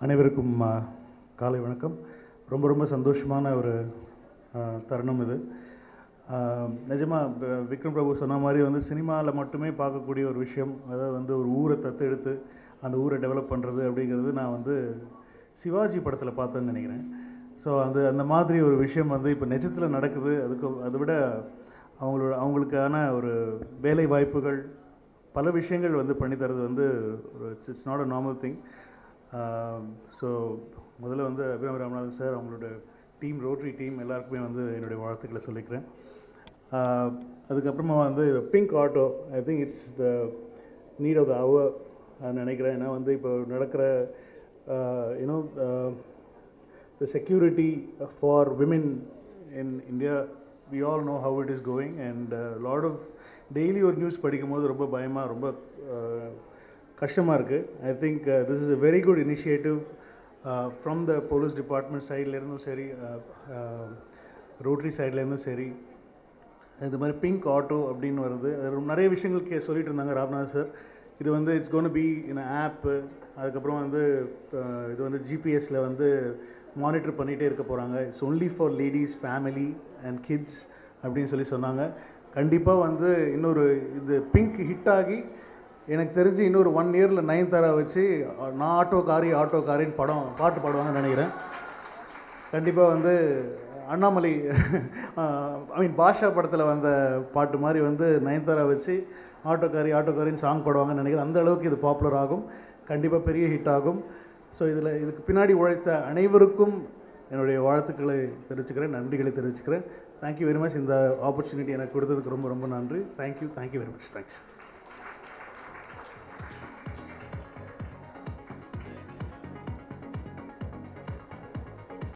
அனைவருக்கும் ஆ, காலை வணக்கம் ரொம்ப ரொம்ப சந்தோஷமான ஒரு ஆ, தருணம் இது ஆ, நிஜமா ப- விக்ரம் பிரபு சொன்ன மாதிரி வந்து சினிமாவில் மட்டுமே பார்க்கக்கூடிய ஒரு விஷயம் அதாவது வந்து ஒரு ஊரை தத்தெடுத்து அந்த ஊரை டெவலப் பண்ணுறது அப்படிங்கிறது நான் வந்து சிவாஜி படத்தில் பார்த்தேன்னு நினைக்கிறேன் ஸோ அந்த அந்த மாதிரி ஒரு விஷயம் வந்து இப்போ நிஜத்தில் நடக்குது அதுக்கு அதை விட அவங்களோட அவங்களுக்கான ஒரு வேலை வாய்ப்புகள் பல விஷயங்கள் வந்து பண்ணி தரது வந்து ஒரு it's not a normal thing so முதல்ல வந்து அபிராம் ராமநாதன் சார் அவங்களோட டீம் ரோட்டரி டீம் எல்லாருக்குமே வந்து என்னுடைய வாழ்த்துக்களை சொல்லிக்கிறேன் ஆஹ் அதுக்கப்புறமா வந்து pink auto I think it's the need of the hour நினைக்கிறேன் ஏன்னா வந்து இப்போ நடக்கிற you know the security for women in India, we all know how it is going, and a lot of daily ஒரு நியூஸ் படிக்கும்போது ரொம்ப பயமாக ரொம்ப கஷ்டமாக இருக்குது I think this is a very good initiative from the police department சைட்லேருந்தும் சரி Rotary சைட்லேருந்தும் சரி இது மாதிரி பிங்க் ஆட்டோ அப்படின்னு வருது அது ரொம்ப நிறைய விஷயங்கள் கே சொல்லிட்டு இருந்தாங்க ராம்நாத் சார் இது வந்து it's gonna be in app அதுக்கப்புறம் வந்து அஹ், இது வந்து ஜிபிஎஸ்ல வந்து மானிட்டர் பண்ணிகிட்டே இருக்க போகிறாங்க it's only for ladies family and kids அப்படின்னு சொல்லி சொன்னாங்க கண்டிப்பாக வந்து இன்னொரு இது பிங்க் ஹிட் ஆகி எனக்கு தெரிஞ்சு இன்னொரு ஒன் இயரில் நயன்தாரா வச்சு அஹ், நான் ஆட்டோக்காரி ஆட்டோக்காரின்னு படம் பாட்டு பாடுவாங்கன்னு நினைக்கிறேன் கண்டிப்பாக வந்து அண்ணாமலை ஐ மீன் பாஷா படத்தில் வந்த பாட்டு மாதிரி வந்து நயன்தாரா வச்சு ஆட்டோக்காரி ஆட்டோக்காரின்னு சாங் பாடுவாங்கன்னு நினைக்கிறேன் அந்த அளவுக்கு இது பாப்புலர் ஆகும் கண்டிப்பாக பெரிய ஹிட் ஆகும் ஸோ இதில் இதுக்கு பின்னாடி உழைத்த அனைவருக்கும் என்னுடைய வாழ்த்துக்களை தெரிவிச்சுக்கிறேன் நன்றிகளை தெரிவிச்சுக்கிறேன் தேங்க்யூ வெரி மச் இந்த ஆப்பர்ச்சுனிட்டி எனக்கு கொடுத்ததுக்கு ரொம்ப ரொம்ப நன்றி thank you thank you very much thanks